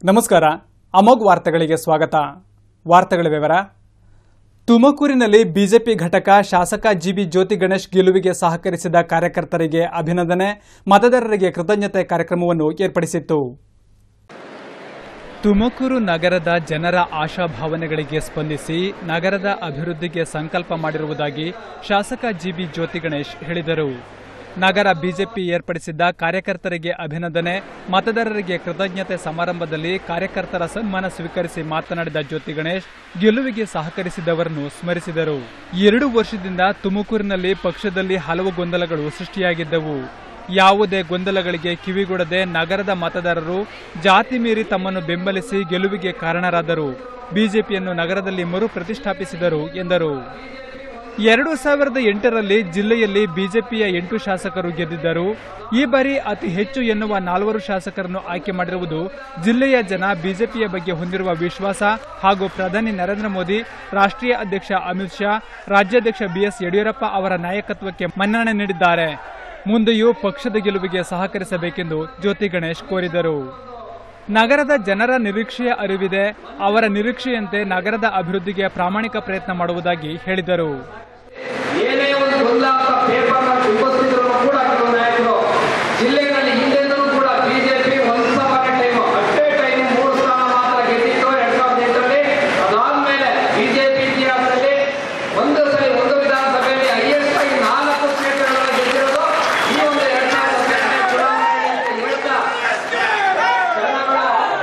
ನಮಸ್ಕಾರ ಅಮೋಘ್ ವಾರ್ತೆಗಳಿಗೆ ಸ್ವಾಗತ ವಾರ್ತೆಗಳ ವಿವರ ತುಮಕೂರಿನಲ್ಲಿ ಬಿಜೆಪಿ ಘಟಕ ಶಾಸಕ ಜಿಬಿ ಜ್ಯೋತಿ ಗಣೇಶ್ ಗೆಲುವಿಗೆ ಸಹಕರಿಸಿದ ಕಾರ್ಯಕರ್ತರಿಗೆ ಅಭಿನಂದನೆ ಮತದಾರರಿಗೆ ಕೃತಜ್ಞತೆ ಕಾರ್ಯಕ್ರಮವನ್ನು ಏರ್ಪಡಿಸಿತ್ತು ತುಮಕೂರು ನಗರದ ಜನರ ಆಶಾಭಾವನೆಗಳಿಗೆ ಸ್ಪಂದಿಸಿ ನಗರದ ಅಭಿವೃದ್ಧಿಗೆ ಸಂಕಲ್ಪ ಮಾಡಿರುವುದಾಗಿ ಶಾಸಕ ಜಿಬಿ ಜ್ಯೋತಿ ಗಣೇಶ್ ಹೇಳಿದರು ನಗರ ಬಿಜೆಪಿ ಏರ್ಪಡಿಸಿದ್ದ ಕಾರ್ಯಕರ್ತರಿಗೆ ಅಭಿನಂದನೆ ಮತದಾರರಿಗೆ ಕೃತಜ್ಞತೆ ಸಮಾರಂಭದಲ್ಲಿ ಕಾರ್ಯಕರ್ತರ ಸನ್ಮಾನ ಸ್ವೀಕರಿಸಿ ಮಾತನಾಡಿದ ಜ್ಯೋತಿ ಗಣೇಶ್ ಗೆಲುವಿಗೆ ಸಹಕರಿಸಿದವರನ್ನು ಸ್ಮರಿಸಿದರು ಎರಡು ವರ್ಷದಿಂದ ತುಮಕೂರಿನಲ್ಲಿ ಪಕ್ಷದಲ್ಲಿ ಹಲವು ಗೊಂದಲಗಳು ಸೃಷ್ಟಿಯಾಗಿದ್ದವು ಯಾವುದೇ ಗೊಂದಲಗಳಿಗೆ ಕಿವಿಗೊಡದೆ ನಗರದ ಮತದಾರರು ಜಾತಿ ಮೀರಿ ತಮ್ಮನ್ನು ಬೆಂಬಲಿಸಿ ಗೆಲುವಿಗೆ ಕಾರಣರಾದರು ಬಿಜೆಪಿಯನ್ನು ನಗರದಲ್ಲಿ ಮರು ಪ್ರತಿಷ್ಠಾಪಿಸಿದರು ಎಂದರು ಎರಡು ಸಾವಿರದ ಎಂಟರಲ್ಲಿ ಜಿಲ್ಲೆಯಲ್ಲಿ ಬಿಜೆಪಿಯ ಎಂಟು ಶಾಸಕರು ಗೆದ್ದಿದ್ದರು ಈ ಬಾರಿ ಅತಿ ಹೆಚ್ಚು ಎನ್ನುವ ನಾಲ್ವರು ಶಾಸಕರನ್ನು ಆಯ್ಕೆ ಮಾಡಿರುವುದು ಜಿಲ್ಲೆಯ ಜನ ಬಿಜೆಪಿಯ ಬಗ್ಗೆ ಹೊಂದಿರುವ ವಿಶ್ವಾಸ ಹಾಗೂ ಪ್ರಧಾನಿ ನರೇಂದ್ರ ಮೋದಿ ರಾಷ್ಟ್ರೀಯ ಅಧ್ಯಕ್ಷ ಅಮಿತ್ ಶಾ ರಾಜ್ಯಾಧ್ಯಕ್ಷ ಬಿಎಸ್ ಯಡಿಯೂರಪ್ಪ ಅವರ ನಾಯಕತ್ವಕ್ಕೆ ಮನ್ನಣೆ ನೀಡಿದ್ದಾರೆ ಮುಂದೆಯೂ ಪಕ್ಷದ ಗೆಲುವಿಗೆ ಸಹಕರಿಸಬೇಕೆಂದು ಜ್ಯೋತಿ ಗಣೇಶ್ ಕೋರಿದರು ನಗರದ ಜನರ ನಿರೀಕ್ಷೆಯ ಅರಿವಿದೆ ಅವರ ನಿರೀಕ್ಷೆಯಂತೆ ನಗರದ ಅಭಿವೃದ್ಧಿಗೆ ಪ್ರಾಮಾಣಿಕ ಪ್ರಯತ್ನ ಮಾಡುವುದಾಗಿ ಹೇಳಿದರು ಏನೇ ಒಂದು ಗೊಂದಲಾಪ ಪೇಪರ್ನ ತುಂಬಿಸ್ತಿದ್ರು ಕೂಡ ಕೆಲವು ನಾಯಕರು ಜಿಲ್ಲೆಯಲ್ಲಿ ಹಿಂದೆಂದೂ ಕೂಡ ಬಿಜೆಪಿ ಒಂದು ಸಭೆ ಟೈಮ್ ಅಷ್ಟೇ ಟೈಮ್ ಮೂರು ಸ್ಥಾನ ಮಾತ್ರ ಗೆದ್ದಿತ್ತು ಎರಡ್ ಸಾವಿರದ ಎಂಟರಲ್ಲಿ ಅದಾದ್ಮೇಲೆ ಬಿಜೆಪಿ ಇತಿಹಾಸದಲ್ಲಿ ಒಂದು ಸರಿ ಒಂದು ವಿಧಾನಸಭೆಯಲ್ಲಿ ಹೈಯೆಸ್ಟ್ ಆಗಿ ನಾಲ್ಕು ಕ್ಷೇತ್ರಗಳಲ್ಲಿ ಗೆದ್ದಿರೋದು ಈ ಒಂದು ಎರಡ್ ಸಾವಿರದ ಹದಿನೆಂಟನೇ ಚುನಾವಣೆ ಅಂತ ಹೇಳ್ತಾ ಜನಗಳ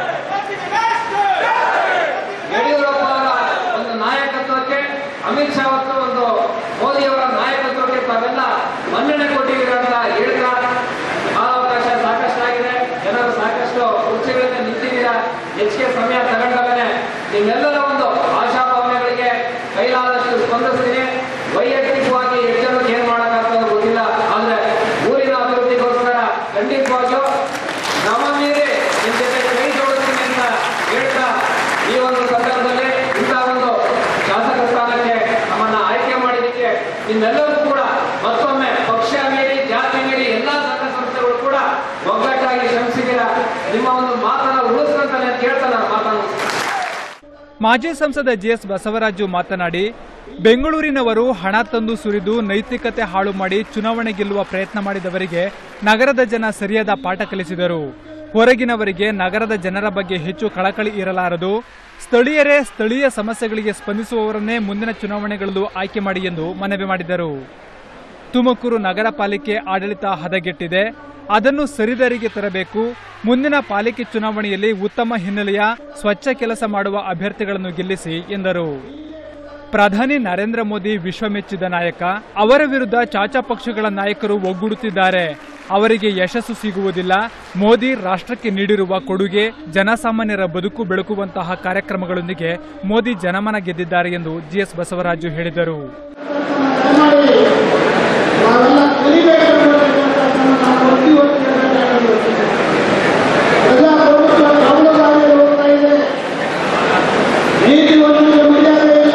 ಯಡಿಯೂರಪ್ಪ ಅವರ ಒಂದು ನಾಯಕತ್ವಕ್ಕೆ ಅಮಿತ್ ಶಾ ಮತ್ತು ಒಂದು ಮೋದಿ ಅವರ ನಾಯಕತ್ವಕ್ಕೆ ತಾವೆಲ್ಲ ಮನ್ನಣೆ ಕೊಟ್ಟಿದ್ದೀರ ಅಂತ ಹೇಳ್ತಾ ಕಾಲಾವಕಾಶ ಸಾಕಷ್ಟು ಆಗಿದೆ ಜನರು ಸಾಕಷ್ಟು ಕುರ್ಚಿಗಳಿಂದ ನಿಂತಿದ್ದೀರಾ ಹೆಚ್ಚಿಗೆ ಸಮಯ ತಗೊಂಡಾಗಲೇ ನಿಮ್ಮೆಲ್ಲರ ಒಂದು ಆಶಾಭಾವನೆಗಳಿಗೆ ಕೈಲಾದಷ್ಟು ಸ್ಪಂದಿಸ್ತೀನಿ ವೈಯಕ್ತಿಕವಾಗಿ ಎಷ್ಟು ಜನಕ್ಕೆ ಏನ್ ಮಾಡೋಕ್ಕಾಗ್ತದೆ ಗೊತ್ತಿಲ್ಲ ಆದ್ರೆ ಊರಿನ ಅಭಿವೃದ್ಧಿಗೋಸ್ಕರ ಖಂಡಿತವಾಗಿಯೂ ನಮ್ಮ ಮೀರಿ ನಿಮ್ ಜೊತೆ ಕೈ ಜೋಡಿಸ್ತೀನಿ ಅಂತ ಹೇಳ್ತಾ ಈ ಒಂದು ಸಂದರ್ಭದಲ್ಲಿ ಇಂಥ ಒಂದು ಶಾಸಕ ಸ್ಥಾನಕ್ಕೆ ನಮ್ಮನ್ನ ಆಯ್ಕೆ ಮಾಡಿದ್ದಕ್ಕೆ ನಿಮ್ಮೆಲ್ಲರೂ ಕೂಡ ಮತ್ತೊಮ್ಮೆ ಪಕ್ಷ ಮೀರಿ ಜಾತಿ ಮೀರಿ ಎಲ್ಲಾ ಸಂಘ ಸಂಸ್ಥೆಗಳು ಕೂಡ ಒಗ್ಗಟ್ಟಾಗಿ ಶ್ರಮಿಸಿದ್ದೀರಾ ನಿಮ್ಮ ಒಂದು ಮಾತನ್ನ ಉಳಿಸ್ಕೊಂತಾನೆ ಅಂತ ಕೇಳ್ತಾ ನಾನು ಮಾತನ್ನು ಮಾಜಿ ಸಂಸದ ಜಿಎಸ್ ಬಸವರಾಜು ಮಾತನಾಡಿ ಬೆಂಗಳೂರಿನವರು ಹಣ ತಂದು ಸುರಿದು ನೈತಿಕತೆ ಹಾಳು ಮಾಡಿ ಚುನಾವಣೆ ಗೆಲ್ಲುವ ಪ್ರಯತ್ನ ಮಾಡಿದವರಿಗೆ ನಗರದ ಜನ ಸರಿಯಾದ ಪಾಠ ಕಲಿಸಿದರು ಹೊರಗಿನವರಿಗೆ ನಗರದ ಜನರ ಬಗ್ಗೆ ಹೆಚ್ಚು ಕಳಕಳಿ ಇರಲಾರದು ಸ್ಥಳೀಯರೇ ಸ್ಥಳೀಯ ಸಮಸ್ಯೆಗಳಿಗೆ ಸ್ಪಂದಿಸುವವರನ್ನೇ ಮುಂದಿನ ಚುನಾವಣೆಗಳಲ್ಲೂ ಆಯ್ಕೆ ಮಾಡಿ ಎಂದು ಮನವಿ ಮಾಡಿದರು ತುಮಕೂರು ನಗರ ಪಾಲಿಕೆ ಆಡಳಿತ ಹದಗೆಟ್ಟಿದೆ ಅದನ್ನು ಸರಿದಾರಿಗೆ ತರಬೇಕು ಮುಂದಿನ ಪಾಲಿಕೆ ಚುನಾವಣೆಯಲ್ಲಿ ಉತ್ತಮ ಹಿನ್ನೆಲೆಯ ಸ್ವಚ್ಛ ಕೆಲಸ ಮಾಡುವ ಅಭ್ಯರ್ಥಿಗಳನ್ನು ಗೆಲ್ಲಿಸಿ ಎಂದರು ಪ್ರಧಾನಿ ನರೇಂದ್ರ ಮೋದಿ ವಿಶ್ವಮೆಚ್ಚಿದ ನಾಯಕ ಅವರ ವಿರುದ್ಧ ಚಾಚಾ ಪಕ್ಷಗಳ ನಾಯಕರು ಒಗ್ಗೂಡುತ್ತಿದ್ದಾರೆ ಅವರಿಗೆ ಯಶಸ್ಸು ಸಿಗುವುದಿಲ್ಲ ಮೋದಿ ರಾಷ್ಟ್ರಕ್ಕೆ ನೀಡಿರುವ ಕೊಡುಗೆ ಜನಸಾಮಾನ್ಯರ ಬದುಕು ಬೆಳಕುವಂತಹ ಕಾರ್ಯಕ್ರಮಗಳೊಂದಿಗೆ ಮೋದಿ ಜನಮನ ಗೆದ್ದಿದ್ದಾರೆ ಎಂದು ಜಿಎಸ್ ಬಸವರಾಜು ಹೇಳಿದರು ಮಾಡಿ ನಾವೆಲ್ಲ ಕಲಿಬೇಕು ಅನ್ನೋದನ್ನ ನಾವು ಪ್ರತಿಯೊಂದು ಕೇಳಬೇಕಾಗಿರುತ್ತೆ. ಪ್ರಜಾಪ್ರಭುತ್ವ ಕೌಲದಾರಿಯಲ್ಲಿ ಹೋಗ್ತಾ ಇದೆ ನೀತಿ ಒಂದಕ್ಕೆ ಮರ್ಯಾದೆ ಇಲ್ಲ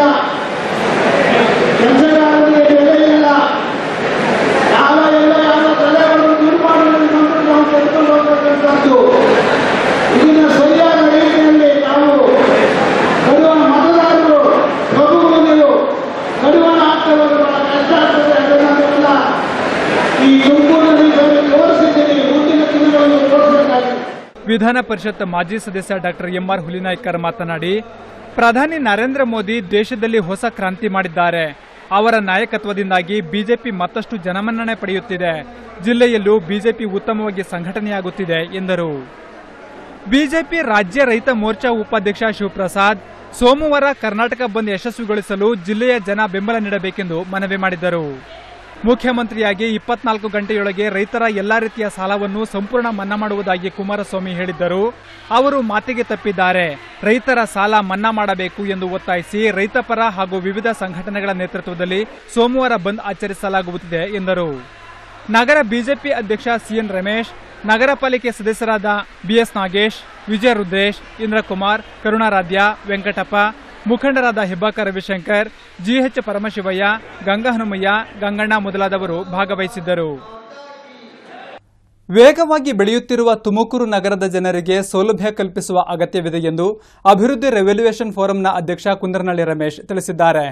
ಕೆಲಸಗಾರರಿಗೆ ಬೆಲೆ ಇಲ್ಲ ಯಾವ ಎಲ್ಲ ಯಾವ ತಲೆಗಳು ತೀರ್ಮಾನಗಳನ್ನು ತಂದು ನಾವು ತೆಗೆದುಕೊಂಡು ಹೋಗ್ಬೇಕಂತದ್ದು ಇದನ್ನ ಸರಿಯಾದ ರೀತಿಯಲ್ಲಿ ನಾವು ಬರುವ ಮತದಾರರು ಪ್ರಭುಗಳು ಕಡಿವಾಣ ಹಾಕ್ತವರು ಬಹಳ ಕಷ್ಟ ಆಗ್ತದೆ ಅದನ್ನೆಲ್ಲ ಈ ತುಮಕೂರಿನಲ್ಲಿ ಇದನ್ನು ತೋರಿಸಿದ್ದೀನಿ ಮುಂದಿನ ದಿನಗಳಲ್ಲಿ ತೋರಿಸಬೇಕಾಗಿದೆ ವಿಧಾನ ಪರಿಷತ್ ಮಾಜಿ ಸದಸ್ಯ ಡಾಕ್ಟರ್ ಎಂಆರ್ ಹುಲಿನಾಯ್ಕರ್ ಮಾತನಾಡಿ ಪ್ರಧಾನಿ ನರೇಂದ್ರ ಮೋದಿ ದೇಶದಲ್ಲಿ ಹೊಸ ಕ್ರಾಂತಿ ಮಾಡಿದ್ದಾರೆ ಅವರ ನಾಯಕತ್ವದಿಂದಾಗಿ ಬಿಜೆಪಿ ಮತ್ತಷ್ಟು ಜನಮನ್ನಣೆ ಪಡೆಯುತ್ತಿದೆ ಜಿಲ್ಲೆಯಲ್ಲೂ ಬಿಜೆಪಿ ಉತ್ತಮವಾಗಿ ಸಂಘಟನೆಯಾಗುತ್ತಿದೆ ಎಂದರು ಬಿಜೆಪಿ ರಾಜ್ಯ ರೈತ ಮೋರ್ಚಾ ಉಪಾಧ್ಯಕ್ಷ ಶಿವಪ್ರಸಾದ್ ಸೋಮವಾರ ಕರ್ನಾಟಕ ಬಂದ್ ಯಶಸ್ವಿಗೊಳಿಸಲು ಜಿಲ್ಲೆಯ ಜನ ಬೆಂಬಲ ನೀಡಬೇಕೆಂದು ಮನವಿ ಮಾಡಿದರು ಮುಖ್ಯಮಂತ್ರಿಯಾಗಿ ಇಪ್ಪತ್ನಾಲ್ಕು ಗಂಟೆಯೊಳಗೆ ರೈತರ ಎಲ್ಲಾ ರೀತಿಯ ಸಾಲವನ್ನು ಸಂಪೂರ್ಣ ಮನ್ನಾ ಮಾಡುವುದಾಗಿ ಕುಮಾರಸ್ವಾಮಿ ಹೇಳಿದ್ದರು ಅವರು ಮಾತಿಗೆ ತಪ್ಪಿದ್ದಾರೆ ರೈತರ ಸಾಲ ಮನ್ನಾ ಮಾಡಬೇಕು ಎಂದು ಒತ್ತಾಯಿಸಿ ರೈತಪರ ಹಾಗೂ ವಿವಿಧ ಸಂಘಟನೆಗಳ ನೇತೃತ್ವದಲ್ಲಿ ಸೋಮವಾರ ಬಂದ್ ಆಚರಿಸಲಾಗುತ್ತಿದೆ ಎಂದರು ನಗರ ಬಿಜೆಪಿ ಅಧ್ಯಕ್ಷ ಸಿಎನ್ ರಮೇಶ್ ನಗರ ಪಾಲಿಕೆ ಸದಸ್ಯರಾದ ಬಿಎಸ್ ನಾಗೇಶ್ ವಿಜಯ ರುದ್ರೇಶ್ ಇಂದ್ರಕುಮಾರ್ ಕರುಣಾರಾಧ್ಯ ವೆಂಕಟಪ್ಪ ಮುಖಂಡರಾದ ಹೆಬ್ಬಾಕ ರವಿಶಂಕರ್ ಜಿಎಚ್ ಪರಮಶಿವಯ್ಯ ಗಂಗಾ ಹನುಮಯ್ಯ ಗಂಗಣ್ಣ ಮೊದಲಾದವರು ಭಾಗವಹಿಸಿದ್ದರು ವೇಗವಾಗಿ ಬೆಳೆಯುತ್ತಿರುವ ತುಮಕೂರು ನಗರದ ಜನರಿಗೆ ಸೌಲಭ್ಯ ಕಲ್ಪಿಸುವ ಅಗತ್ಯವಿದೆ ಎಂದು ಅಭಿವೃದ್ಧಿ ರೆವಲ್ಯೂಷನ್ ಫೋರಂನ ಅಧ್ಯಕ್ಷ ಕುಂದರನಳ್ಳಿ ರಮೇಶ್ ತಿಳಿಸಿದ್ದಾರೆ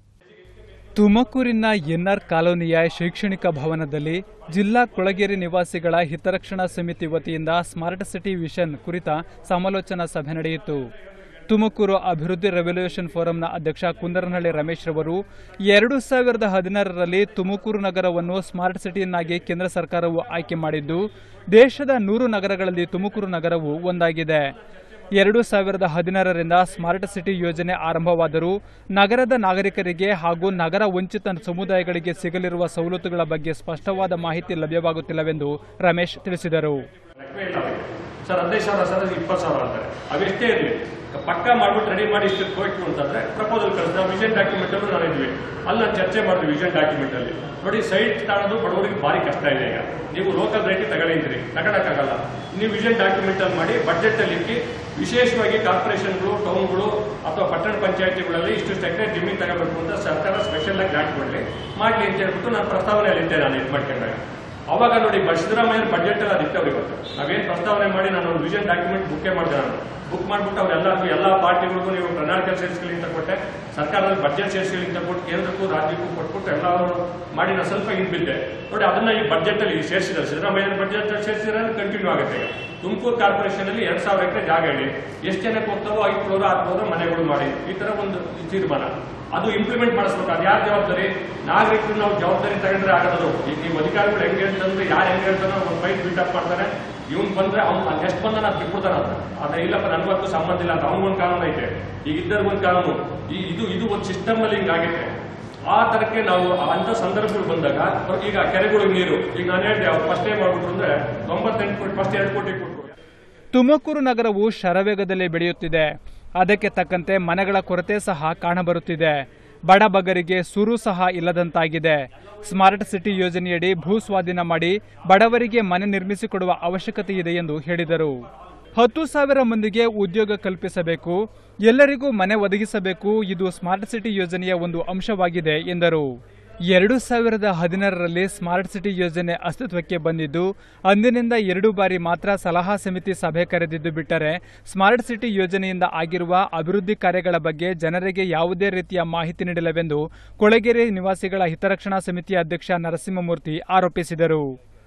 ತುಮಕೂರಿನ ಎನ್ಆರ್ ಕಾಲೋನಿಯ ಶೈಕ್ಷಣಿಕ ಭವನದಲ್ಲಿ ಜಿಲ್ಲಾ ಕೊಳಗೇರಿ ನಿವಾಸಿಗಳ ಹಿತರಕ್ಷಣಾ ಸಮಿತಿ ವತಿಯಿಂದ ಸ್ಮಾರ್ಟ್ ಸಿಟಿ ವಿಷನ್ ಕುರಿತ ಸಮಾಲೋಚನಾ ಸಭೆ ನಡೆಯಿತು ತುಮಕೂರು ಅಭಿವೃದ್ಧಿ ರೆವಲ್ಯೂಷನ್ ಫೋರಂನ ಅಧ್ಯಕ್ಷ ಕುಂದರನಹಳ್ಳಿ ರಮೇಶ್ ರವರು ಎರಡು ಸಾವಿರದ ಹದಿನಾರರಲ್ಲಿ ತುಮಕೂರು ನಗರವನ್ನು ಸ್ಮಾರ್ಟ್ ಸಿಟಿಯನ್ನಾಗಿ ಕೇಂದ್ರ ಸರ್ಕಾರವು ಆಯ್ಕೆ ಮಾಡಿದ್ದು ದೇಶದ ನೂರು ನಗರಗಳಲ್ಲಿ ತುಮಕೂರು ನಗರವು ಒಂದಾಗಿದೆ ಎರಡು ಸಾವಿರದ ಹದಿನಾರರಿಂದ ಸ್ಮಾರ್ಟ್ ಸಿಟಿ ಯೋಜನೆ ಆರಂಭವಾದರೂ ನಗರದ ನಾಗರಿಕರಿಗೆ ಹಾಗೂ ನಗರ ವಂಚಿತ ಸಮುದಾಯಗಳಿಗೆ ಸಿಗಲಿರುವ ಸವಲತ್ತುಗಳ ಬಗ್ಗೆ ಸ್ಪಷ್ಟವಾದ ಮಾಹಿತಿ ಲಭ್ಯವಾಗುತ್ತಿಲ್ಲವೆಂದು ರಮೇಶ್ ತಿಳಿಸಿದರು ಲೆಕ್ಕವೇ ಇಲ್ಲ ಅವರಿಗೆ. ಸರ್ ಹದಿನೈದು ಸಾವಿರ ಸರ್ ಅದು ಇಪ್ಪತ್ತು ಸಾವಿರ ಅಂತಾರೆ ಅವೆಷ್ಟೇ ಇರಲಿ ಪಕ್ಕ ಮಾಡ್ಬಿಟ್ಟು ರೆಡಿ ಮಾಡಿ ಇಷ್ಟು ಹೋಯ್ತು ಅಂತಂದ್ರೆ ಪ್ರಪೋಸಲ್ ಕಳಿಸ್ ನಾವು ವಿಷನ್ ಡಾಕ್ಯುಮೆಂಟ್ ಅಲ್ಲೂ ನಾವು ಇದ್ವಿ ಅಲ್ಲಿ ನಾನು ಚರ್ಚೆ ಮಾಡಿದ್ವಿ ವಿಷನ್ ಡಾಕ್ಯುಮೆಂಟ್ ಅಲ್ಲಿ ನೋಡಿ ಸೈಟ್ ತಗೊಳ್ಳೋದು ಬಡವರಿಗೆ ಭಾರಿ ಕಷ್ಟ ಇದೆ ಈಗ ನೀವು ಲೋಕಲ್ ರೇಟಿಗೆ ತಗೊಳ್ಳಿದ್ರಿ ತಗೊಳಕ್ಕಾಗಲ್ಲ ನೀವು ವಿಷನ್ ಡಾಕ್ಯುಮೆಂಟ್ ಅಲ್ಲಿ ಮಾಡಿ ಬಡ್ಜೆಟ್ ಅಲ್ಲಿ ಇಕ್ಕಿ ವಿಶೇಷವಾಗಿ ಕಾರ್ಪೊರೇಷನ್ಗಳು ಟೌನ್ಗಳು ಅಥವಾ ಪಟ್ಟಣ ಪಂಚಾಯತಿಗಳಲ್ಲಿ ಇಷ್ಟು ಎಕರೆ ಜಮೀನು ತಗೋಬೇಕು ಅಂತ ಸರ್ಕಾರ ಸ್ಪೆಷಲ್ ಆಗಿ ಗ್ರಾಂಟ್ ಕೊಡಲಿ ಮಾಡಲಿ ಅಂತ ಹೇಳ್ಬಿಟ್ಟು ನಾನು ಪ್ರಸ್ತಾವನೆಯಲ್ಲಿ ಇದ್ದೆ ನಾನು ಇದು ಮಾಡ್ಕೊಂಡಾಗ ಅವಾಗ ನೋಡಿ ಬ- ಸಿದ್ದರಾಮಯ್ಯ ಬಡ್ಜೆಟ್ ಎಲ್ಲ ಅದಿಟ್ಟವ್ರು ಇವತ್ತು ನಾವೇನ್ ಪ್ರಸ್ತಾವನೆ ಮಾಡಿ ನಾನು ಒಂದು ವಿಷನ್ ಡಾಕ್ಯುಮೆಂಟ್ ಬುಕ್ಕೇ ಮಾಡಿದೆ ನಾನು ಬುಕ್ ಮಾಡ್ಬಿಟ್ಟು ಅವರೆಲ್ಲರಿಗೂ ಎಲ್ಲ ಪಾರ್ಟಿಗಳಿಗೂ ನೀವು ಪ್ರಣಾಳಿಕೆ ಸೇರಿಸ್ಕೊಳ್ಳಿ ಅಂತ ಕೊಟ್ಟೆ ಸರ್ಕಾರದಲ್ಲಿ ಬಡ್ಜೆಟ್ ಸೇರಿಸ್ಕೊಳ್ಳಿ ಅಂತ ಕೊಟ್ಟು ಕೇಂದ್ರಕ್ಕೂ ರಾಜ್ಯಕ್ಕೂ ಕೊಟ್ಬಿಟ್ಟು ಎಲ್ಲರೂ ಮಾಡಿ ನಾನು ಸ್ವಲ್ಪ ಹಿಂದ್ಬಿದ್ದೆ ನೋಡಿ ಅದನ್ನ ಈ ಬಡ್ಜೆಟ್ ಅಲ್ಲಿ ಸೇರಿಸಿದ್ದಾರೆ ಸಿದ್ದರಾಮಯ್ಯ ಬಡ್ಜೆಟ್ ಸೇರಿಸಿದ್ರೆ ಕಂಟಿನ್ಯೂ ಆಗುತ್ತೆ ಈಗ ತುಮಕೂರು ಕಾರ್ಪೊರೇಷನ್ ಅಲ್ಲಿ ಎರಡ್ ಸಾವಿರ ಎಕರೆ ಜಾಗ ಹೇಳಿ ಎಷ್ಟು ಜನಕ್ಕೆ ಹೋಗ್ತಾವೋ ಐದು ಫ್ಲೋರ್ ಆರು ಫ್ಲೋರ್ ಮನೆಗಳು ಮಾಡಿ ಈ ತರ ಒಂದು ತೀರ್ಮಾನ ಅದು ಇಂಪ್ಲಿಮೆಂಟ್ ಮಾಡಿಸ್ಬೇಕು ಅದು ಯಾರ ಜವಾಬ್ದಾರಿ ನಾಗರಿಕರು ನಾವು ಜವಾಬ್ದಾರಿ ತಗೊಂಡ್ರೆ ಆಗದು ಈಗ ನೀವು ಅಧಿಕಾರಿಗಳು ಹೆಂಗೆ ಅಂತಂದ್ರೆ ಯಾರು ಹೆಂಗೆ ಹೇಳ್ತಾನೋ ಒಂದು ಫೈಟ್ ಬೀಟಪ್ ಮಾಡ್ತಾನೆ ಇವ್ನು ಬಂದ್ರೆ ಅವ್ನು ಎಷ್ಟು ಬಂದ ನಾನು ಬಿಟ್ಬಿಡ್ತಾನೆ ಅಂತ ಅದ ಇಲ್ಲಪ್ಪ ನನಗಂತೂ ಸಂಬಂಧ ಇಲ್ಲ ಅಂತ ಅವ್ನಿಗೊಂದು ಕಾನೂನು ಐತೆ ಈಗ ಇದ್ದರ್ಗೊಂದು ಕಾನೂನು ಈ ಇದು ಇದು ಒಂದು ಸಿಸ್ಟಮ್ ಅಲ್ಲಿ ಹಿಂಗಾಗೈತೆ ಆ ತರಕ್ಕೆ ನಾವು ಅಂತ ಸಂದರ್ಭಗಳು ಬಂದಾಗ ಈಗ ಕೆರೆಗಳಿಗೆ ನೀರು ಈಗ ನಾನು ಹೇಳಿದೆ ಅವ್ರು ಫಸ್ಟ್ ಟೈಮ್ ಮಾಡ್ಬಿಟ್ರು ಅಂದ್ರೆ ತೊಂಬತ್ತೆಂಟು ಕೋಟಿ ಫಸ್ಟ್ ಎರಡು ಕೋಟಿ ಕೊಟ್ಟರು ತುಮಕೂರು ನಗರವು ಶರವೇಗದಲ್ಲಿ ಬೆಳೆಯುತ್ತಿದೆ ಅದಕ್ಕೆ ತಕ್ಕಂತೆ ಮನೆಗಳ ಕೊರತೆ ಸಹ ಕಾಣಬರುತ್ತಿದೆ ಬಡಬಗರಿಗೆ ಸೂರು ಸಹ ಇಲ್ಲದಂತಾಗಿದೆ ಸ್ಮಾರ್ಟ್ ಸಿಟಿ ಯೋಜನೆಯಡಿ ಭೂ ಸ್ವಾಧೀನ ಮಾಡಿ ಬಡವರಿಗೆ ಮನೆ ನಿರ್ಮಿಸಿಕೊಡುವ ಅವಶ್ಯಕತೆ ಇದೆ ಎಂದು ಹೇಳಿದರು ಹತ್ತು ಸಾವಿರ ಮಂದಿಗೆ ಉದ್ಯೋಗ ಕಲ್ಪಿಸಬೇಕು ಎಲ್ಲರಿಗೂ ಮನೆ ಒದಗಿಸಬೇಕು ಇದು ಸ್ಮಾರ್ಟ್ ಸಿಟಿ ಯೋಜನೆಯ ಒಂದು ಅಂಶವಾಗಿದೆ ಎಂದರು ಎರಡು ಸಾವಿರದ ಹದಿನಾರರಲ್ಲಿ ಸ್ಮಾರ್ಟ್ ಸಿಟಿ ಯೋಜನೆ ಅಸ್ತಿತ್ವಕ್ಕೆ ಬಂದಿದ್ದು ಅಂದಿನಿಂದ ಎರಡು ಬಾರಿ ಮಾತ್ರ ಸಲಹಾ ಸಮಿತಿ ಸಭೆ ಕರೆದಿದ್ದು ಬಿಟ್ಟರೆ ಸ್ಮಾರ್ಟ್ ಸಿಟಿ ಯೋಜನೆಯಿಂದ ಆಗಿರುವ ಅಭಿವೃದ್ಧಿ ಕಾರ್ಯಗಳ ಬಗ್ಗೆ ಜನರಿಗೆ ಯಾವುದೇ ರೀತಿಯ ಮಾಹಿತಿ ನೀಡಿಲ್ಲವೆಂದು ಕೊಳಗೆರೆ ನಿವಾಸಿಗಳ ಹಿತರಕ್ಷಣಾ ಸಮಿತಿಯ ಅಧ್ಯಕ್ಷ ನರಸಿಂಹಮೂರ್ತಿ ಆರೋಪಿಸಿದರು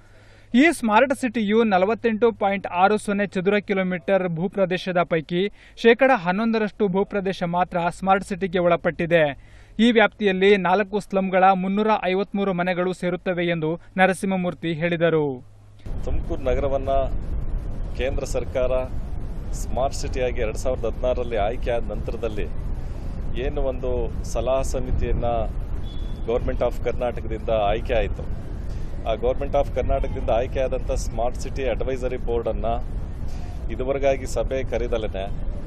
ಈ ಸ್ಮಾರ್ಟ್ ಸಿಟಿಯು ನಲವತ್ತೆಂಟು ಪಾಯಿಂಟ್ ಆರು ಸೊನ್ನೆ ಚದುರ ಕಿಲೋಮೀಟರ್ ಭೂಪ್ರದೇಶದ ಪೈಕಿ ಶೇಕಡ ಹನ್ನೊಂದರಷ್ಟು ಭೂಪ್ರದೇಶ ಮಾತ್ರ ಸ್ಮಾರ್ಟ್ ಸಿಟಿಗೆ ಒಳಪಟ್ಟಿದೆ ಈ ವ್ಯಾಪ್ತಿಯಲ್ಲಿ ನಾಲ್ಕು ಸ್ಲಂಗಳ ಮುನ್ನೂರ ಐವತ್ಮೂರು ಮನೆಗಳು ಸೇರುತ್ತವೆ ಎಂದು ನರಸಿಂಹಮೂರ್ತಿ ಹೇಳಿದರು ತುಮಕೂರು ನಗರವನ್ನು ಕೇಂದ್ರ ಸರ್ಕಾರ ಸ್ಮಾರ್ಟ್ ಸಿಟಿಯಾಗಿ ಎರಡು ಸಾವಿರದ ಹದಿನಾರರಲ್ಲಿ ಆಯ್ಕೆ ಆದ ನಂತರದಲ್ಲಿ ಏನು ಒಂದು ಸಲಹಾ ಸಮಿತಿಯನ್ನು ಗೌರ್ಮೆಂಟ್ ಆಫ್ ಕರ್ನಾಟಕದಿಂದ ಆಯ್ಕೆ ಆಯಿತು ಆ ಗೌರ್ಮೆಂಟ್ ಆಫ್ ಕರ್ನಾಟಕದಿಂದ ಆಯ್ಕೆ ಆದಂಥ ಸ್ಮಾರ್ಟ್ ಸಿಟಿ ಅಡ್ವೈಸರಿ ಬೋರ್ಡನ್ನು ಇದುವರೆಗಾಗಿ ಸಭೆ ಕರೆದಲೇ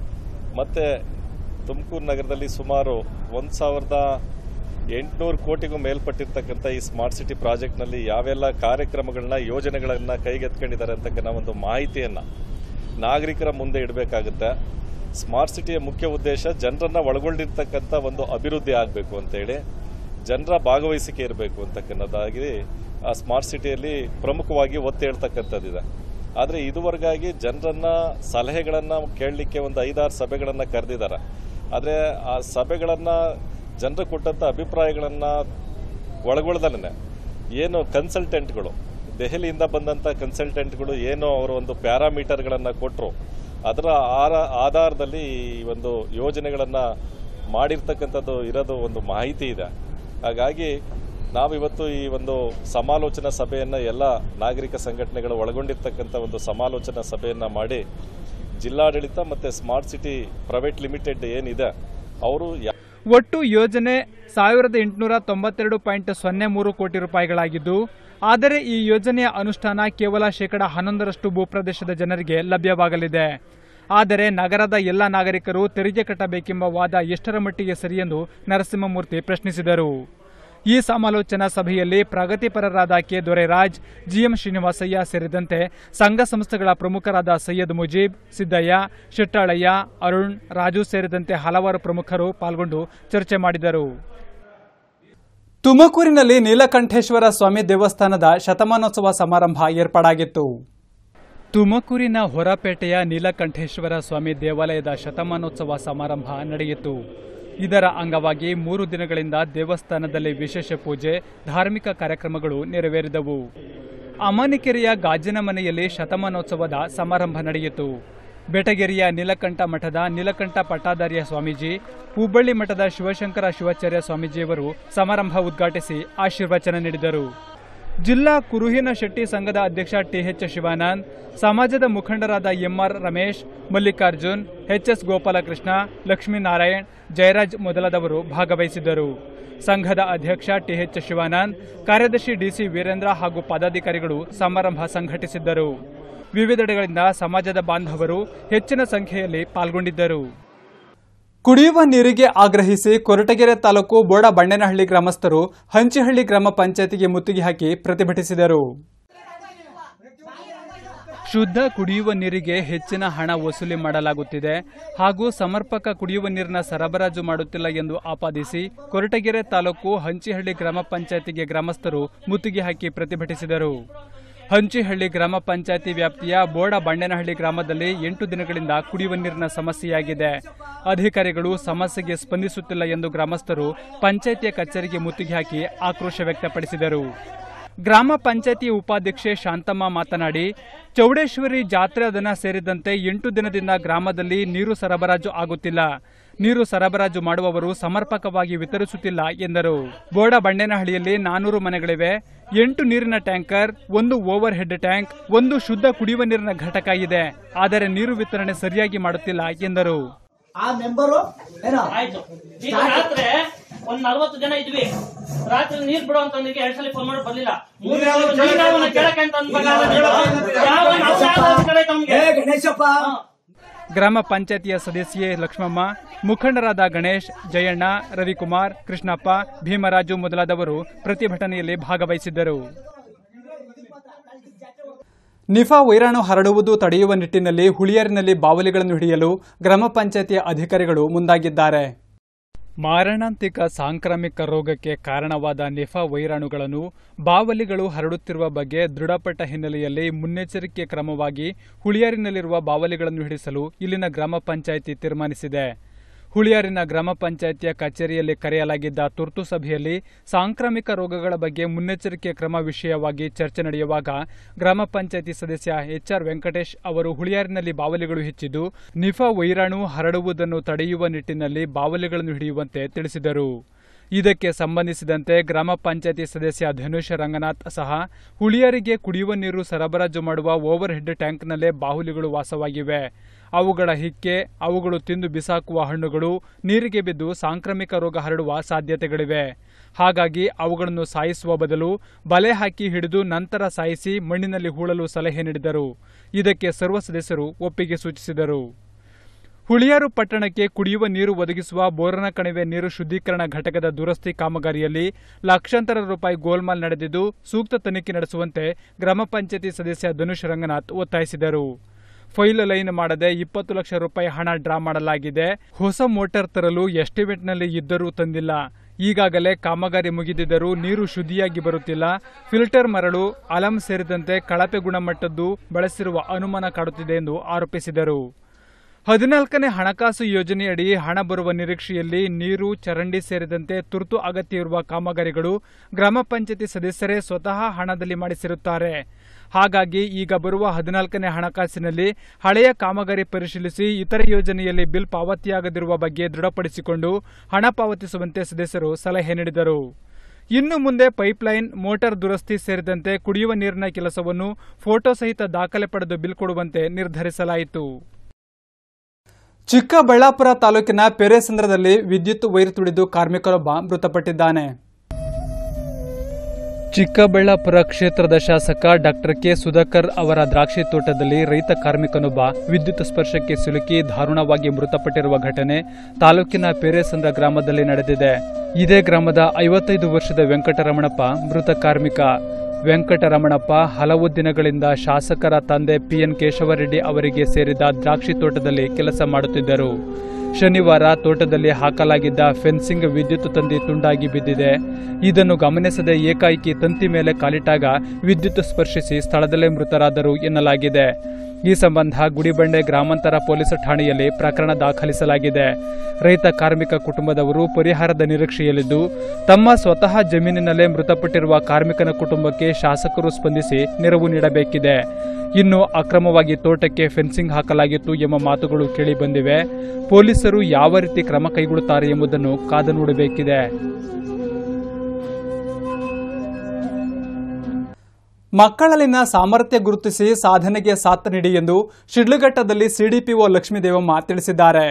ಮತ್ತು ತುಮಕೂರು ನಗರದಲ್ಲಿ ಸುಮಾರು ಒಂದು ಸಾವಿರದ ಎಂಟುನೂರು ಕೋಟಿಗೂ ಮೇಲ್ಪಟ್ಟಿರ್ತಕ್ಕಂಥ ಈ ಸ್ಮಾರ್ಟ್ ಸಿಟಿ ಪ್ರಾಜೆಕ್ಟ್ನಲ್ಲಿ ಯಾವೆಲ್ಲ ಕಾರ್ಯಕ್ರಮಗಳನ್ನ ಯೋಜನೆಗಳನ್ನು ಕೈಗೆತ್ಕೊಂಡಿದ್ದಾರೆ ಅಂತಕ್ಕಂಥ ಒಂದು ಮಾಹಿತಿಯನ್ನು ನಾಗರಿಕರ ಮುಂದೆ ಇಡಬೇಕಾಗುತ್ತೆ ಸ್ಮಾರ್ಟ್ ಸಿಟಿಯ ಮುಖ್ಯ ಉದ್ದೇಶ ಜನರನ್ನು ಒಳಗೊಂಡಿರ್ತಕ್ಕಂಥ ಒಂದು ಅಭಿವೃದ್ಧಿ ಆಗಬೇಕು ಅಂತೇಳಿ ಜನರ ಭಾಗವಹಿಸಿಕೆ ಇರಬೇಕು ಅಂತಕ್ಕನ್ನೋದಾಗಿ ಆ ಸ್ಮಾರ್ಟ್ ಸಿಟಿಯಲ್ಲಿ ಪ್ರಮುಖವಾಗಿ ಒತ್ತಿ ಹೇಳ್ತಕ್ಕಂಥದ್ದಿದೆ ಆದರೆ ಇದುವರೆಗಾಗಿ ಜನರನ್ನ ಸಲಹೆಗಳನ್ನು ಕೇಳಲಿಕ್ಕೆ ಒಂದು ಐದಾರು ಸಭೆಗಳನ್ನು ಕರೆದಿದ್ದಾರೆ ಆದರೆ ಆ ಸಭೆಗಳನ್ನು ಜನರು ಕೊಟ್ಟಂಥ ಅಭಿಪ್ರಾಯಗಳನ್ನು ಒಳಗೊಳ್ದಲೇ ಏನು ಕನ್ಸಲ್ಟೆಂಟ್ಗಳು ದೆಹಲಿಯಿಂದ ಬಂದಂಥ ಕನ್ಸಲ್ಟೆಂಟ್ಗಳು ಏನು ಅವರು ಒಂದು ಪ್ಯಾರಾಮೀಟರ್ಗಳನ್ನು ಕೊಟ್ಟರು ಅದರ ಆರ ಆಧಾರದಲ್ಲಿ ಈ ಒಂದು ಯೋಜನೆಗಳನ್ನು ಮಾಡಿರ್ತಕ್ಕಂಥದ್ದು ಇರೋದು ಒಂದು ಮಾಹಿತಿ ಇದೆ ಹಾಗಾಗಿ ನಾವಿವತ್ತು ಈ ಒಂದು ಸಮಾಲೋಚನಾ ಸಭೆಯನ್ನು ಎಲ್ಲ ನಾಗರಿಕ ಸಂಘಟನೆಗಳು ಒಳಗೊಂಡಿರ್ತಕ್ಕಂಥ ಒಂದು ಸಮಾಲೋಚನಾ ಸಭೆಯನ್ನು ಮಾಡಿ ಜಿಲ್ಲಾಡಳಿತ ಮತ್ತು ಸ್ಮಾರ್ಟ್ ಸಿಟಿ ಪ್ರೈವೇಟ್ ಲಿಮಿಟೆಡ್ ಏನಿದೆ ಅವರು ಯಾ- ಒಟ್ಟು ಯೋಜನೆ ಸಾವಿರದ ಎಂಟುನೂರ ತೊಂಬತ್ತೆರಡು ಪಾಯಿಂಟ್ ಸೊನ್ನೆ ಮೂರು ಕೋಟಿ ರೂಪಾಯಿಗಳಾಗಿದ್ದು ಆದರೆ ಈ ಯೋಜನೆಯ ಅನುಷ್ಠಾನ ಕೇವಲ ಶೇಕಡ ಹನ್ನೊಂದರಷ್ಟು ಭೂಪ್ರದೇಶದ ಜನರಿಗೆ ಲಭ್ಯವಾಗಲಿದೆ ಆದರೆ ನಗರದ ಎಲ್ಲ ನಾಗರಿಕರು ತೆರಿಗೆ ಕಟ್ಟಬೇಕೆಂಬ ವಾದ ಎಷ್ಟರ ಮಟ್ಟಿಗೆ ಸರಿಯೆಂದು ನರಸಿಂಹಮೂರ್ತಿ ಪ್ರಶ್ನಿಸಿದರು ಈ ಸಮಾಲೋಚನಾ ಸಭೆಯಲ್ಲಿ ಪ್ರಗತಿಪರರಾದ ಕೆ ದೊರೆರಾಜ್ ಜಿಎಂ ಶ್ರೀನಿವಾಸಯ್ಯ ಸೇರಿದಂತೆ ಸಂಘ ಸಂಸ್ಥೆಗಳ ಪ್ರಮುಖರಾದ ಸೈಯದ್ ಮುಜೀಬ್ ಸಿದ್ದಯ್ಯ ಶೆಟ್ಟಾಳಯ್ಯ ಅರುಣ್ ರಾಜು ಸೇರಿದಂತೆ ಹಲವಾರು ಪ್ರಮುಖರು ಪಾಲ್ಗೊಂಡು ಚರ್ಚೆ ಮಾಡಿದರು ತುಮಕೂರಿನಲ್ಲಿ ನೀಲಕಂಠೇಶ್ವರ ಸ್ವಾಮಿ ದೇವಸ್ಥಾನದ ಶತಮಾನೋತ್ಸವ ಸಮಾರಂಭ ಏರ್ಪಾಡಾಗಿತ್ತು ತುಮಕೂರಿನ ಹೊರಪೇಟೆಯ ನೀಲಕಂಠೇಶ್ವರ ಸ್ವಾಮಿ ದೇವಾಲಯದ ಶತಮಾನೋತ್ಸವ ಸಮಾರಂಭ ನಡೆಯಿತು ಇದರ ಅಂಗವಾಗಿ ಮೂರು ದಿನಗಳಿಂದ ದೇವಸ್ಥಾನದಲ್ಲಿ ವಿಶೇಷ ಪೂಜೆ ಧಾರ್ಮಿಕ ಕಾರ್ಯಕ್ರಮಗಳು ನೆರವೇರಿದವು ಅಮಾನಿಕೆರೆಯ ಗಾಜಿನ ಮನೆಯಲ್ಲಿ ಶತಮಾನೋತ್ಸವದ ಸಮಾರಂಭ ನಡೆಯಿತು ಬೆಟಗೆರೆಯ ನೀಲಕಂಠ ಮಠದ ನೀಲಕಂಠ ಪಟ್ಟಾಧಾರ್ಯ ಸ್ವಾಮೀಜಿ ಹುಬ್ಬಳ್ಳಿ ಮಠದ ಶಿವಶಂಕರ ಶಿವಾಚಾರ್ಯ ಸ್ವಾಮೀಜಿಯವರು ಸಮಾರಂಭ ಉದ್ಘಾಟಿಸಿ ಆಶೀರ್ವಚನ ನೀಡಿದರು ಜಿಲ್ಲಾ ಕುರುಹಿನ ಶೆಟ್ಟಿ ಸಂಘದ ಅಧ್ಯಕ್ಷ ಟಿಎಚ್ ಶಿವಾನಂದ್ ಸಮಾಜದ ಮುಖಂಡರಾದ ಎಂಆರ್ ರಮೇಶ್ ಮಲ್ಲಿಕಾರ್ಜುನ್ ಎಚ್ಎಸ್ ಗೋಪಾಲಕೃಷ್ಣ ಲಕ್ಷ್ಮೀನಾರಾಯಣ್ ಜಯರಾಜ್ ಮೊದಲಾದವರು ಭಾಗವಹಿಸಿದ್ದರು ಸಂಘದ ಅಧ್ಯಕ್ಷ ಟಿಎಚ್ ಶಿವಾನಂದ್ ಕಾರ್ಯದರ್ಶಿ ಡಿಸಿ ವೀರೇಂದ್ರ ಹಾಗೂ ಪದಾಧಿಕಾರಿಗಳು ಸಮಾರಂಭ ಸಂಘಟಿಸಿದ್ದರು ವಿವಿಧೆಡೆಗಳಿಂದ ಸಮಾಜದ ಬಾಂಧವರು ಹೆಚ್ಚಿನ ಸಂಖ್ಯೆಯಲ್ಲಿ ಪಾಲ್ಗೊಂಡಿದ್ದರು ಕುಡಿಯುವ ನೀರಿಗೆ ಆಗ್ರಹಿಸಿ ಕೊರಟಗೆರೆ ತಾಲೂಕು ಬೋಡ ಬಂಡೇನಹಳ್ಳಿ ಗ್ರಾಮಸ್ಥರು ಹಂಚಿಹಳ್ಳಿ ಗ್ರಾಮ ಪಂಚಾಯತಿಗೆ ಮುತ್ತಿಗೆ ಹಾಕಿ ಪ್ರತಿಭಟಿಸಿದರು ಶುದ್ಧ ಕುಡಿಯುವ ನೀರಿಗೆ ಹೆಚ್ಚಿನ ಹಣ ವಸೂಲಿ ಮಾಡಲಾಗುತ್ತಿದೆ ಹಾಗೂ ಸಮರ್ಪಕ ಕುಡಿಯುವ ನೀರಿನ ಸರಬರಾಜು ಮಾಡುತ್ತಿಲ್ಲ ಎಂದು ಆಪಾದಿಸಿ ಕೊರಟಗೆರೆ ತಾಲೂಕು ಹಂಚಿಹಳ್ಳಿ ಗ್ರಾಮ ಪಂಚಾಯತಿಗೆ ಗ್ರಾಮಸ್ಥರು ಮುತ್ತಿಗೆ ಹಾಕಿ ಪ್ರತಿಭಟಿಸಿದರು ಹಂಚಿಹಳ್ಳಿ ಗ್ರಾಮ ಪಂಚಾಯತಿ ವ್ಯಾಪ್ತಿಯ ಬೋಡ ಬಂಡೇನಹಳ್ಳಿ ಗ್ರಾಮದಲ್ಲಿ ಎಂಟು ದಿನಗಳಿಂದ ಕುಡಿಯುವ ನೀರಿನ ಸಮಸ್ಯೆಯಾಗಿದೆ ಅಧಿಕಾರಿಗಳು ಸಮಸ್ಯೆಗೆ ಸ್ಪಂದಿಸುತ್ತಿಲ್ಲ ಎಂದು ಗ್ರಾಮಸ್ಥರು ಪಂಚಾಯತಿಯ ಕಚೇರಿಗೆ ಮುತ್ತಿಗೆ ಹಾಕಿ ಆಕ್ರೋಶ ವ್ಯಕ್ತಪಡಿಸಿದರು ಗ್ರಾಮ ಪಂಚಾಯತಿ ಉಪಾಧ್ಯಕ್ಷೆ ಶಾಂತಮ್ಮ ಮಾತನಾಡಿ ಚೌಡೇಶ್ವರಿ ಜಾತ್ರೆ ದಿನ ಸೇರಿದಂತೆ ಎಂಟು ದಿನದಿಂದ ಗ್ರಾಮದಲ್ಲಿ ನೀರು ಸರಬರಾಜು ಆಗುತ್ತಿಲ್ಲ ನೀರು ಸರಬರಾಜು ಮಾಡುವವರು ಸಮರ್ಪಕವಾಗಿ ವಿತರಿಸುತ್ತಿಲ್ಲ ಎಂದರು ಬೋಡ ಬಂಡೇನಹಳ್ಳಿಯಲ್ಲಿ ನಾನೂರು ಮನೆಗಳಿವೆ ಎಂಟು ನೀರಿನ ಟ್ಯಾಂಕರ್ ಒಂದು ಓವರ್ ಹೆಡ್ ಟ್ಯಾಂಕ್ ಒಂದು ಶುದ್ಧ ಕುಡಿಯುವ ನೀರಿನ ಘಟಕ ಇದೆ ಆದರೆ ನೀರು ವಿತರಣೆ ಸರಿಯಾಗಿ ಮಾಡುತ್ತಿಲ್ಲ ಎಂದರು ಆ ಮೆಂಬರು ಏನೋ ಆಯ್ತು ಈಗ ರಾತ್ರಿ ಒಂದ್ ನಲ್ವತ್ತು ಜನ ಇದ್ವಿ ರಾತ್ರಿ ನೀರ್ ಬಿಡು ಅಂತಂದಿಗೆ ಎರಡ್ ಸಲ ಫೋನ್ ಮಾಡಿ ಬರ್ಲಿಲ್ಲ ಮೂರ್ ನೀವ್ ಯಾವತ್ತು ನೀವ್ ಯಾವನ್ನ ಕೇಳಕ್ಕೆ ಅಂತ ಅಂದ್ಬಲ್ಲ ನೀವು? ಯಾವ ನಾವು ಯಾವ ಅಧಿಕಾರ ಐತೆ ನಮ್ಗೆ? ಏ ಗಣೇಶಪ್ಪ ಗ್ರಾಮ ಪಂಚಾಯತಿಯ ಸದಸ್ಯೆ ಲಕ್ಷ್ಮಮ್ಮ ಮುಖಂಡರಾದ ಗಣೇಶ್ ಜಯಣ್ಣ ರವಿಕುಮಾರ್ ಕೃಷ್ಣಪ್ಪ ಭೀಮರಾಜು ಮೊದಲಾದವರು ಪ್ರತಿಭಟನೆಯಲ್ಲಿ ಭಾಗವಹಿಸಿದ್ದರು ನಿಫಾ ವೈರಾಣು ಹರಡುವುದು ತಡೆಯುವ ನಿಟ್ಟಿನಲ್ಲಿ ಹುಳಿಯಾರಿನಲ್ಲಿ ಬಾವಲಿಗಳನ್ನು ಹಿಡಿಯಲು ಗ್ರಾಮ ಪಂಚಾಯತಿಯ ಅಧಿಕಾರಿಗಳು ಮುಂದಾಗಿದ್ದಾರೆ ಮಾರಣಾಂತಿಕ ಸಾಂಕ್ರಾಮಿಕ ರೋಗಕ್ಕೆ ಕಾರಣವಾದ ನಿಫಾ ವೈರಾಣುಗಳನ್ನು ಬಾವಲಿಗಳು ಹರಡುತ್ತಿರುವ ಬಗ್ಗೆ ದೃಢಪಟ್ಟ ಹಿನ್ನೆಲೆಯಲ್ಲಿ ಮುನ್ನೆಚ್ಚರಿಕೆ ಕ್ರಮವಾಗಿ ಹುಳಿಯಾರಿನಲ್ಲಿರುವ ಬಾವಲಿಗಳನ್ನು ಹಿಡಿಸಲು ಇಲ್ಲಿನ ಗ್ರಾಮ ಪಂಚಾಯಿತಿ ತೀರ್ಮಾನಿಸಿದೆ ಹುಳಿಯಾರಿನ ಗ್ರಾಮ ಪಂಚಾಯಿತಿಯ ಕಚೇರಿಯಲ್ಲಿ ಕರೆಯಲಾಗಿದ್ದ ತುರ್ತು ಸಭೆಯಲ್ಲಿ ಸಾಂಕ್ರಾಮಿಕ ರೋಗಗಳ ಬಗ್ಗೆ ಮುನ್ನೆಚ್ಚರಿಕೆ ಕ್ರಮ ವಿಷಯವಾಗಿ ಚರ್ಚೆ ನಡೆಯುವಾಗ ಗ್ರಾಮ ಪಂಚಾಯಿತಿ ಸದಸ್ಯ ಎಚ್ಆರ್ ವೆಂಕಟೇಶ್ ಅವರು ಹುಳಿಯಾರಿನಲ್ಲಿ ಬಾವಲಿಗಳು ಹೆಚ್ಚಿದ್ದು ನಿಫಾ ವೈರಾಣು ಹರಡುವುದನ್ನು ತಡೆಯುವ ನಿಟ್ಟಿನಲ್ಲಿ ಬಾವಲಿಗಳನ್ನು ಹಿಡಿಯುವಂತೆ ತಿಳಿಸಿದರು ಇದಕ್ಕೆ ಸಂಬಂಧಿಸಿದಂತೆ ಗ್ರಾಮ ಪಂಚಾಯತಿ ಸದಸ್ಯ ಧನುಷ್ ರಂಗನಾಥ್ ಸಹ ಹುಳಿಯಾರಿಗೆ ಕುಡಿಯುವ ನೀರು ಸರಬರಾಜು ಮಾಡುವ ಓವರ್ ಹೆಡ್ ಟ್ಯಾಂಕ್ನಲ್ಲೇ ಬಾಹುಲಿಗಳು ವಾಸವಾಗಿವೆ ಅವುಗಳ ಹಿಕ್ಕೆ ಅವುಗಳು ತಿಂದು ಬಿಸಾಕುವ ಹಣ್ಣುಗಳು ನೀರಿಗೆ ಬಿದ್ದು ಸಾಂಕ್ರಾಮಿಕ ರೋಗ ಹರಡುವ ಸಾಧ್ಯತೆಗಳಿವೆ ಹಾಗಾಗಿ ಅವುಗಳನ್ನು ಸಾಯಿಸುವ ಬದಲು ಬಲೆ ಹಾಕಿ ಹಿಡಿದು ನಂತರ ಸಾಯಿಸಿ ಮಣ್ಣಿನಲ್ಲಿ ಹೂಳಲು ಸಲಹೆ ನೀಡಿದರು ಇದಕ್ಕೆ ಸರ್ವ ಸದಸ್ಯರು ಒಪ್ಪಿಗೆ ಸೂಚಿಸಿದರು ಹುಳಿಯಾರು ಪಟ್ಟಣಕ್ಕೆ ಕುಡಿಯುವ ನೀರು ಒದಗಿಸುವ ಬೋರನ ಕಣಿವೆ ನೀರು ಶುದ್ಧೀಕರಣ ಘಟಕದ ದುರಸ್ತಿ ಕಾಮಗಾರಿಯಲ್ಲಿ ಲಕ್ಷಾಂತರ ರೂಪಾಯಿ ಗೋಲ್ಮಾಲ್ ನಡೆದಿದ್ದು ಸೂಕ್ತ ತನಿಖೆ ನಡೆಸುವಂತೆ ಗ್ರಾಮ ಪಂಚಾಯತಿ ಸದಸ್ಯ ಧನುಷ್ ರಂಗನಾಥ್ ಒತ್ತಾಯಿಸಿದರು ಫೈಲ್ ಲೈನ್ ಮಾಡದೆ ಇಪ್ಪತ್ತು ಲಕ್ಷ ರೂಪಾಯಿ ಹಣ ಡ್ರಾ ಮಾಡಲಾಗಿದೆ ಹೊಸ ಮೋಟಾರ್ ತರಲು ಎಸ್ಟಿಮೇಟ್ನಲ್ಲಿ ಇದ್ದರೂ ತಂದಿಲ್ಲ ಈಗಾಗಲೇ ಕಾಮಗಾರಿ ಮುಗಿದಿದ್ದರೂ ನೀರು ಶುದ್ಧಿಯಾಗಿ ಬರುತ್ತಿಲ್ಲ ಫಿಲ್ಟರ್ ಮರಳು ಅಲಂ ಸೇರಿದಂತೆ ಕಳಪೆ ಗುಣಮಟ್ಟದ್ದು ಬಳಸಿರುವ ಅನುಮಾನ ಕಾಡುತ್ತಿದೆ ಎಂದು ಆರೋಪಿಸಿದರು ಹದಿನಾಲ್ಕನೇ ಹಣಕಾಸು ಯೋಜನೆಯಡಿ ಹಣ ಬರುವ ನಿರೀಕ್ಷೆಯಲ್ಲಿ ನೀರು ಚರಂಡಿ ಸೇರಿದಂತೆ ತುರ್ತು ಅಗತ್ಯ ಇರುವ ಕಾಮಗಾರಿಗಳು ಗ್ರಾಮ ಪಂಚಾಯತಿ ಸದಸ್ಯರೇ ಸ್ವತಃ ಹಣದಲ್ಲಿ ಮಾಡಿಸಿರುತ್ತಾರೆ ಹಾಗಾಗಿ ಈಗ ಬರುವ ಹದಿನಾಲ್ಕನೇ ಹಣಕಾಸಿನಲ್ಲಿ ಹಳೆಯ ಕಾಮಗಾರಿ ಪರಿಶೀಲಿಸಿ ಇತರೆ ಯೋಜನೆಯಲ್ಲಿ ಬಿಲ್ ಪಾವತಿಯಾಗದಿರುವ ಬಗ್ಗೆ ದೃಢಪಡಿಸಿಕೊಂಡು ಹಣ ಪಾವತಿಸುವಂತೆ ಸದಸ್ಯರು ಸಲಹೆ ನೀಡಿದರು ಇನ್ನು ಮುಂದೆ ಪೈಪ್ಲೈನ್ ಮೋಟಾರ್ ದುರಸ್ತಿ ಸೇರಿದಂತೆ ಕುಡಿಯುವ ನೀರಿನ ಕೆಲಸವನ್ನು ಫೋಟೋ ಸಹಿತ ದಾಖಲೆ ಪಡೆದು ಬಿಲ್ ಕೊಡುವಂತೆ ನಿರ್ಧರಿಸಲಾಯಿತು ಚಿಕ್ಕಬಳ್ಳಾಪುರ ತಾಲೂಕಿನ ಪೆರೇಸಂದ್ರದಲ್ಲಿ ವಿದ್ಯುತ್ ವೈರ್ ತುಳಿದು ಕಾರ್ಮಿಕರೊಬ್ಬ ಮೃತಪಟ್ಟಿದ್ದಾನೆ ಚಿಕ್ಕಬಳ್ಳಾಪುರ ಕ್ಷೇತ್ರದ ಶಾಸಕ ಡಾಕ್ಟರ್ ಕೆ ಸುಧಾಕರ್ ಅವರ ದ್ರಾಕ್ಷಿ ತೋಟದಲ್ಲಿ ರೈತ ಕಾರ್ಮಿಕನೊಬ್ಬ ವಿದ್ಯುತ್ ಸ್ಪರ್ಶಕ್ಕೆ ಸಿಲುಕಿ ದಾರುಣವಾಗಿ ಮೃತಪಟ್ಟಿರುವ ಘಟನೆ ತಾಲೂಕಿನ ಪೇರೇಸಂದ್ರ ಗ್ರಾಮದಲ್ಲಿ ನಡೆದಿದೆ ಇದೇ ಗ್ರಾಮದ ಐವತ್ತೈದು ವರ್ಷದ ವೆಂಕಟರಮಣಪ್ಪ ಮೃತ ಕಾರ್ಮಿಕ ವೆಂಕಟರಮಣಪ್ಪ ಹಲವು ದಿನಗಳಿಂದ ಶಾಸಕರ ತಂದೆ ಪಿಎನ್ ಕೇಶವರೆಡ್ಡಿ ಅವರಿಗೆ ಸೇರಿದ ದ್ರಾಕ್ಷಿ ತೋಟದಲ್ಲಿ ಕೆಲಸ ಮಾಡುತ್ತಿದ್ದರು ಶನಿವಾರ ತೋಟದಲ್ಲಿ ಹಾಕಲಾಗಿದ್ದ ಫೆನ್ಸಿಂಗ್ ವಿದ್ಯುತ್ ತಂತಿ ತುಂಡಾಗಿ ಬಿದ್ದಿದೆ ಇದನ್ನು ಗಮನಿಸದೆ ಏಕಾಏಕಿ ತಂತಿ ಮೇಲೆ ಕಾಲಿಟ್ಟಾಗ ವಿದ್ಯುತ್ ಸ್ಪರ್ಶಿಸಿ ಸ್ಥಳದಲ್ಲೇ ಮೃತರಾದರು ಎನ್ನಲಾಗಿದೆ ಈ ಸಂಬಂಧ ಗುಡಿಬಂಡೆ ಗ್ರಾಮಾಂತರ ಪೊಲೀಸ್ ಠಾಣೆಯಲ್ಲಿ ಪ್ರಕರಣ ದಾಖಲಿಸಲಾಗಿದೆ ರೈತ ಕಾರ್ಮಿಕ ಕುಟುಂಬದವರು ಪರಿಹಾರದ ನಿರೀಕ್ಷೆಯಲ್ಲಿದ್ದು ತಮ್ಮ ಸ್ವತಃ ಜಮೀನಿನಲ್ಲೇ ಮೃತಪಟ್ಟಿರುವ ಕಾರ್ಮಿಕನ ಕುಟುಂಬಕ್ಕೆ ಶಾಸಕರು ಸ್ಪಂದಿಸಿ ನೆರವು ನೀಡಬೇಕಿದೆ ಇನ್ನು ಅಕ್ರಮವಾಗಿ ತೋಟಕ್ಕೆ ಫೆನ್ಸಿಂಗ್ ಹಾಕಲಾಗಿತ್ತು ಎಂಬ ಮಾತುಗಳು ಕೇಳಿಬಂದಿವೆ ಪೊಲೀಸರು ಯಾವ ರೀತಿ ಕ್ರಮ ಕೈಗೊಳ್ಳುತ್ತಾರೆ ಎಂಬುದನ್ನು ಕಾದು ನೋಡಬೇಕಿದೆ ಮಕ್ಕಳಲ್ಲಿನ ಸಾಮರ್ಥ್ಯ ಗುರುತಿಸಿ ಸಾಧನೆಗೆ ಸಾಥ್ ನೀಡಿ ಎಂದು ಶಿಡ್ಲಘಟ್ಟದಲ್ಲಿ ಸಿಡಿಪಿಒ ಲಕ್ಷ್ಮೀದೇವಮ್ಮ ತಿಳಿಸಿದ್ದಾರೆ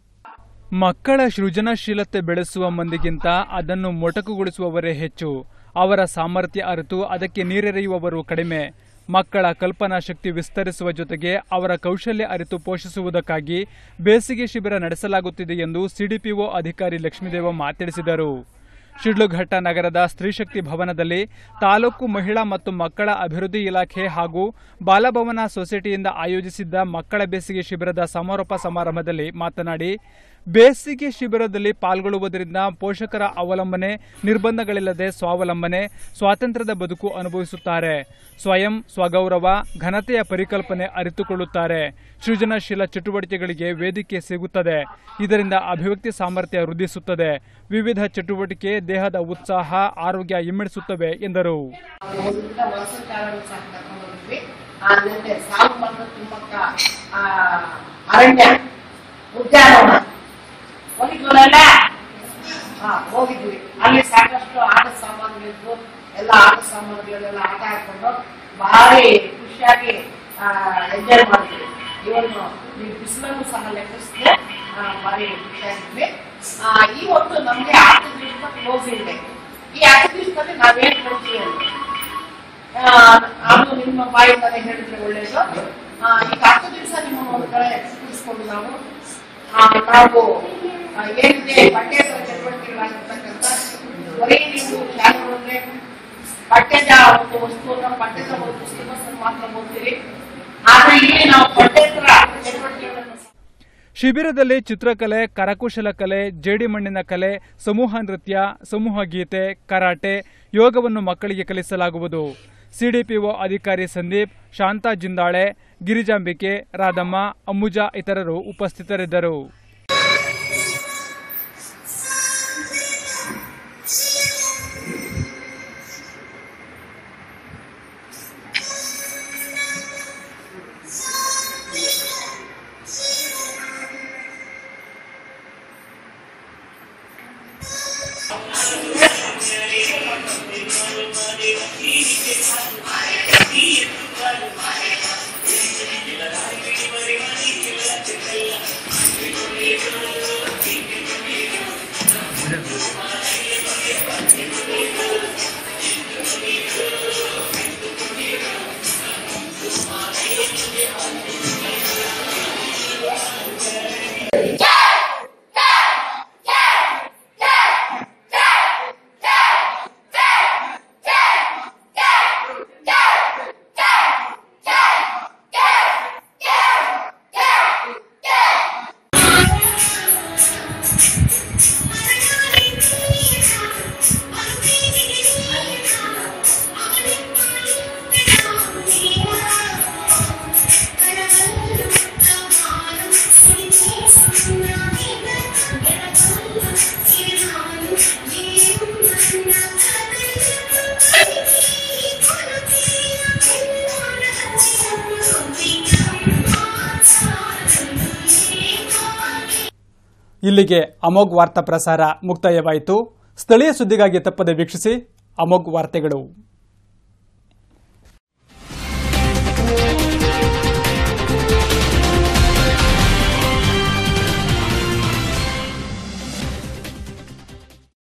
ಮಕ್ಕಳ ಸೃಜನಶೀಲತೆ ಬೆಳೆಸುವ ಮಂದಿಗಿಂತ ಅದನ್ನು ಮೊಟಕುಗೊಳಿಸುವವರೇ ಹೆಚ್ಚು ಅವರ ಸಾಮರ್ಥ್ಯ ಅರಿತು ಅದಕ್ಕೆ ನೀರೆರೆಯುವವರು ಕಡಿಮೆ ಮಕ್ಕಳ ಕಲ್ಪನಾ ಶಕ್ತಿ ವಿಸ್ತರಿಸುವ ಜೊತೆಗೆ ಅವರ ಕೌಶಲ್ಯ ಅರಿತು ಪೋಷಿಸುವುದಕ್ಕಾಗಿ ಬೇಸಿಗೆ ಶಿಬಿರ ನಡೆಸಲಾಗುತ್ತಿದೆ ಎಂದು ಸಿಡಿಪಿಒ ಅಧಿಕಾರಿ ಲಕ್ಷ್ಮೀದೇವಮ್ಮ ತಿಳಿಸಿದರು ಶಿಡ್ಲಘಟ್ಟ ನಗರದ ಸ್ತ್ರೀಶಕ್ತಿ ಭವನದಲ್ಲಿ ತಾಲೂಕು ಮಹಿಳಾ ಮತ್ತು ಮಕ್ಕಳ ಅಭಿವೃದ್ಧಿ ಇಲಾಖೆ ಹಾಗೂ ಬಾಲಭವನ ಸೊಸೈಟಿಯಿಂದ ಆಯೋಜಿಸಿದ್ದ ಮಕ್ಕಳ ಬೇಸಿಗೆ ಶಿಬಿರದ ಸಮಾರೋಪ ಸಮಾರಂಭದಲ್ಲಿ ಮಾತನಾಡಿ ಬೇಸಿಗೆ ಶಿಬಿರದಲ್ಲಿ ಪಾಲ್ಗೊಳ್ಳುವುದರಿಂದ ಪೋಷಕರ ಅವಲಂಬನೆ ನಿರ್ಬಂಧಗಳಿಲ್ಲದೆ ಸ್ವಾವಲಂಬನೆ ಸ್ವಾತಂತ್ರ್ಯದ ಬದುಕು ಅನುಭವಿಸುತ್ತಾರೆ ಸ್ವಯಂ ಸ್ವಗೌರವ ಘನತೆಯ ಪರಿಕಲ್ಪನೆ ಅರಿತುಕೊಳ್ಳುತ್ತಾರೆ ಸೃಜನಶೀಲ ಚಟುವಟಿಕೆಗಳಿಗೆ ವೇದಿಕೆ ಸಿಗುತ್ತದೆ ಇದರಿಂದ ಅಭಿವ್ಯಕ್ತಿ ಸಾಮರ್ಥ್ಯ ವೃದ್ಧಿಸುತ್ತದೆ ವಿವಿಧ ಚಟುವಟಿಕೆ ದೇಹದ ಉತ್ಸಾಹ ಆರೋಗ್ಯ ಇಮ್ಮಿಡಿಸುತ್ತವೆ ಎಂದರು ಒಂದ ವರ್ಷಕಾಲವನ್ನು ಸಹ ಕರ್ಕೊಂಡು ಹೋಗಿದ್ವಿ ಆಮೇಲೆ ಸಾಲು ಮರದ ತಿಮ್ಮಕ್ಕ ಆ, ಅರಣ್ಯ ಉದ್ಯಾನವನ ಹೋಗಿದ್ವಲ್ಲ ಹಾ ಹೋಗಿದ್ವಿ ಅಲ್ಲಿ ಸಾಕಷ್ಟು ಆಟ ಸಾಮಾನುಗಳಿದ್ವು ಎಲ್ಲ ಆಟ ಸಾಮಾನುಗಳೆಲ್ಲ ಆಟ ಆಡ್ಕೊಂಡು ಭಾರಿ ಖುಷಿಯಾಗಿ ಎಂಜಾಯ್ ಮಾಡಿದ್ವಿ ಇವನು ಈ ಬಿಸಿಲನ್ನು ಸಹ ಲೆಕ್ಕಿಸಿದ್ರೆ ಆ, ಭಾರಿ ಖುಷಿಯಾಗಿದ್ವಿ ಆ, ಈ ಒಂದು ನಮ್ಗೆ ಹತ್ತು ದಿವಸ ಕ್ಲೋಸ್ ಇದೆ ಈ ಹತ್ತು ದಿವಸದಲ್ಲಿ ನಾವೇನ್ ಕಳ್ತೀವಿ ಅಂದ್ರೆ ಆ, ಅದು ನಿಮ್ಮ ಬಾಯಿಂದಾನೆ ಹೇಳಿದ್ರೆ ಒಳ್ಳೇದು ಆ, ಈಗ ಹತ್ತು ದಿವಸ ನಿಮ್ಮ ಒಂದು ಕಡೆ ಕೂರಿಸ್ಕೊಂಡು ನಾವು ಆ, ನಾವು ಆ, ಏನಿದೆ ಪಠ್ಯೇತರ ಚಟುವಟಿಕೆಗಳಾಗಿರ್ತಕ್ಕಂಥ ಬರೀ ನೀವು ಶಾಲೆಗಳಲ್ಲೇ ಪಠ್ಯದ ಒಂದು ವಸ್ತುವನ್ನ ಪಠ್ಯದ ಒಂದು ಸಿಲೆಬಸ್ ಮಾತ್ರ ಓದ್ತೀರಿ ಆದ್ರೆ ಇಲ್ಲಿ ನಾವು ಪಠ್ಯೇತರ ಚಟುವಟಿಕೆಗಳನ್ನು ಸಹ ಶಿಬಿರದಲ್ಲಿ ಚಿತ್ರಕಲೆ ಕರಕುಶಲ ಕಲೆ ಜೇಡಿಮಣ್ಣಿನ ಕಲೆ ಸಮೂಹ ನೃತ್ಯ ಸಮೂಹ ಗೀತೆ ಕರಾಟೆ ಯೋಗವನ್ನು ಮಕ್ಕಳಿಗೆ ಕಲಿಸಲಾಗುವುದು ಸಿಡಿಪಿಒ ಅಧಿಕಾರಿ ಸಂದೀಪ್ ಶಾಂತಾ ಜಿಂದಾಳೆ ಗಿರಿಜಾಂಬಿಕೆ ರಾಧಮ್ಮ ಅಂಬುಜಾ ಇತರರು ಉಪಸ್ಥಿತರಿದ್ದರು ಇಲ್ಲಿಗೆ ಅಮೋಘ್ ವಾರ್ತಾ ಪ್ರಸಾರ ಮುಕ್ತಾಯವಾಯಿತು ಸ್ಥಳೀಯ ಸುದ್ದಿಗಾಗಿ ತಪ್ಪದೆ ವೀಕ್ಷಿಸಿ ಅಮೋಘ್ ವಾರ್ತೆಗಳು